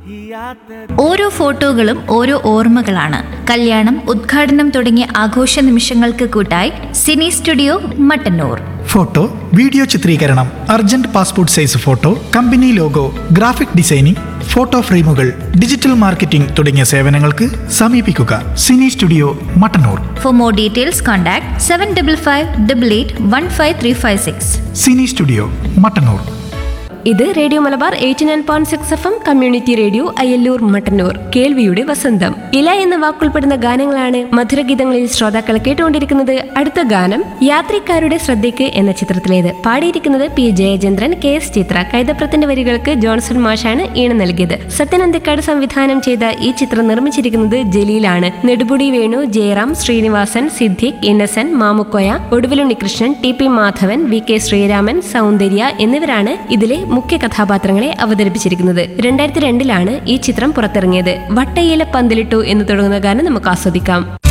ഓരോ ഫോട്ടോകളും ഓരോ ഓർമ്മകളാണ് കല്യാണം ഉദ്ഘാടനം തുടങ്ങിയ ആഘോഷ നിമിഷങ്ങൾക്ക് കൂട്ടായി cine studio Mattannur photo video ചിത്രീകരണം urgent passport size photo company logo graphic designing photo ഫ്രെയിമുകൾ ഡിജിറ്റൽ മാർക്കറ്റിംഗ് തുടങ്ങിയ സേവനങ്ങൾക്ക് സമീപിക്കുക cine studio Mattannur for more details contact seven double five double eight one five three five six cine studio Mattannur ഇത് radio Malabar eighty nine point six F M community radio Ayyalloor Mattannur കേൾവിയുടെ വസന്തം ഇല എന്ന വാക്കുൾപ്പെടുന്ന ഗാനങ്ങളാണ് മധുരഗീതങ്ങളിൽ ശ്രോതാക്കൾ കേട്ടുകൊണ്ടിരിക്കുന്നത് അടുത്ത ഗാനം യാത്രക്കാരുടെ ശ്രദ്ധയ്ക്ക് എന്ന ചിത്രത്തിലേത് പാടിയിരിക്കുന്നത് P Jayachandran K S Chithra കൈതപ്രത്തിന്റെ വരികൾക്ക് ജോൺസൺ മാഷാണ് ഈണം നൽകിയത് സത്യനന്ദിക്കാട് സംവിധാനം ചെയ്ത ഈ ചിത്രം നിർമ്മിച്ചിരിക്കുന്നത് ജലീലാണ് നെടുപുടി Venu Jayaram Sreenivasan Siddique ഇന്നസെൻ Mamukkoya ഒടുവിലുണ്ണികൃഷ്ണൻ T P Madhavan V K Sreeraman സൗന്ദര്യ എന്നിവരാണ് ഇതിലെ മുഖ്യ കഥാപാത്രങ്ങളെ അവതരിപ്പിച്ചിരിക്കുന്നത് രണ്ടായിരത്തി രണ്ടിലാണ് ഈ ചിത്രം പുറത്തിറങ്ങിയത് വട്ടയില പന്തലിട്ടു എന്ന് തുടങ്ങുന്ന ഗാനം നമുക്ക് ആസ്വദിക്കാം